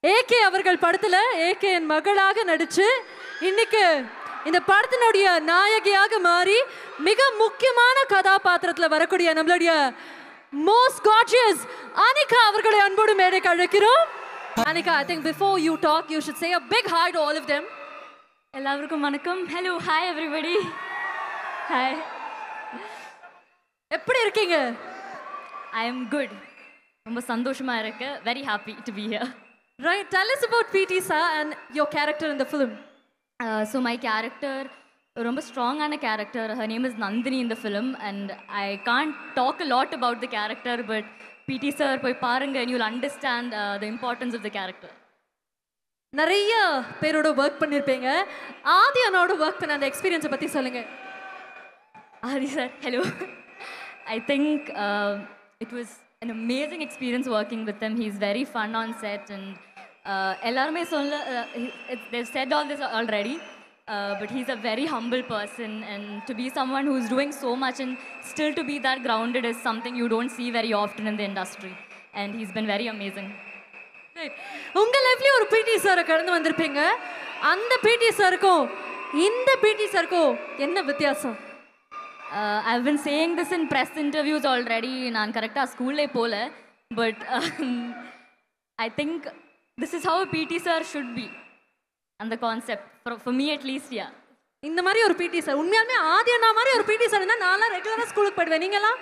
AK அவர்கள் படத்துல AK என் மகளாக நடிச்சு இன்னைக்கு இந்த படத்தினுடைய நாயகியாக மாறி மிக முக்கியமான கதாபாத்திரத்துல வரக்கூடிய நம்மளுடைய மோஸ்ட் காட்சியஸ் அனிகா அவர்களை அன்போடு மேடைக்கு அழைக்கிறோம் Anika I think before you talk you should say a big hi to all of them எல்லாருக்கும் வணக்கம் ஹலோ ஹாய் எவ்ரிபடி ஹாய் எப்படி இருக்கீங்க ஐ எம் குட் ரொம்ப சந்தோஷமா இருக்கு very happy to be here right tell us about PT sir and your character in the film so my character ரொம்ப ஸ்ட்ராங்கான character her name is Nandini இந்த film and I can't talk a lot about the character but PT sir போய் பாருங்க and you'll understand the importance of the character நிறைய பேரோட work பண்ணியிருப்பீங்க ஆதி அண்ணாவோட work பண்ண அந்த எக்ஸ்பீரியன்ஸை பற்றி சொல்லுங்க Adi sir, hello. I think uh, it was an amazing experience working with him. He's very fun on set and uh, எல்லாருமே சொல்ல uh, he- it- they've said all this already. Uh, but he's a very humble person and to be someone who's doing so much and still to be that grounded is something you don't see very often in the industry and he's been very amazing Right. உங்க லைஃப்லயும் ஒரு பிடி சாரை கடந்து வந்திருப்பீங்க அந்த பிடி சாருக்கும் இந்த பிடி சாருக்கும் என்ன வித்தியாசம் Uh, I've been saying this in press interviews already. நான் கரெக்டாக ஸ்கூல்லே போல but I think this is how PT sir should be அந்த concept for me at least yeah இந்த மாதிரி ஒரு பிடி சார் உண்மையாலுமே ஆதி அண்ணா மாதிரி ஒரு பிடி சார் இருந்தா நான்லாம் ரெகுலரா ஸ்கூலுக்கு போயிடுவேன் நீங்களாம்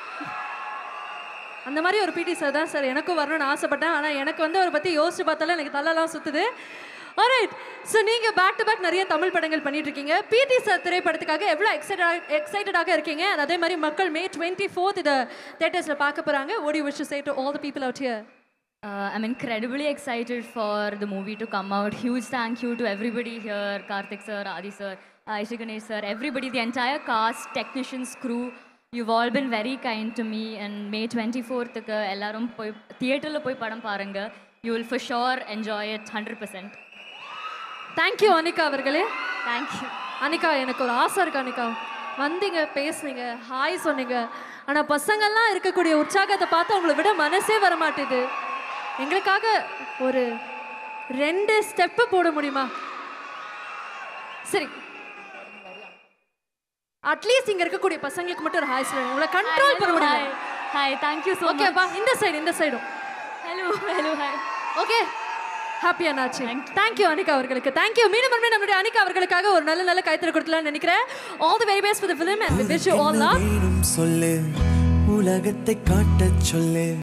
அந்த மாதிரி ஒரு பிடி சார் தான் சார் எனக்கும் வரணும்னு ஆசைப்பட்டேன் ஆனா எனக்கு வந்து அவரை பத்தி யோசிச்சு பார்த்தாலும் எனக்கு தலைலாம் சுத்துது alright ஸோ நீங்க பேக் டு பேக் நிறைய தமிழ் படங்கள் பண்ணிட்டு இருக்கீங்க பிடி சார் திரைப்படத்துக்காக எவ்வளோ எக்ஸைட்டட் எக்ஸைட்டடாக இருக்கீங்க and அதே மாதிரி மக்கள் மே டுவெண்ட்டி ஃபோர்த் இதை தேட்டர்ஸில் பார்க்க போறாங்க OTT wish say to all the people out here Uh, I'm incredibly excited for the movie to come out. Huge thank you to everybody here Karthik sir, Adi sir, Aisha Ganesh sir, everybody, the entire cast, technicians, crew. You've all been very kind to me. And May 24th, க்கு எல்லாரும் போய் தியேட்டரில் போய் படம் பாருங்க You will for sure enjoy it 100%. Thank you Anika அவர்களே Thank you. Anika எனக்கு ஒரு ஆசை இருக்கு அனிகா வந்தீங்க பேசுனீங்க ஹாய் சொன்னீங்க ஆனா பசங்கள்லாம் இருக்கக்கூடிய உற்சாகத்தை பார்த்து அவங்கள விட மனசே வர மாட்டேது எங்களுக்காக ஒரு ரெண்டு ஸ்டெப்பு போட முடியுமா சரி அட்லீஸ்ட் இங்க இருக்கக்கூடிய பசங்களுக்கு மட்டும் ஒரு ஹாய் சொல்லுங்க உங்களை கண்ட்ரோல் பண்ண Hi. முடியும் Hi. Thank you so much. ஓகேப்பா இந்த சைடு இந்த சைடும் Hello. Hello. Hi. ஓகே ஹாப்பியா நாச்சு தேங்க்யூ அனிகா அவர்களுக்கு தேங்க்யூ மீண்டும் மறுபடியும் நம்மளுடைய அனிகா அவர்களுக்காக ஒரு நல்ல நல்ல கைத்தறி கொடுக்கலாம்னு நினைக்கிறேன் all the very best for the film and wish you all love வேணும் சொல்லு உலகத்தை காட்டச் சொல்லு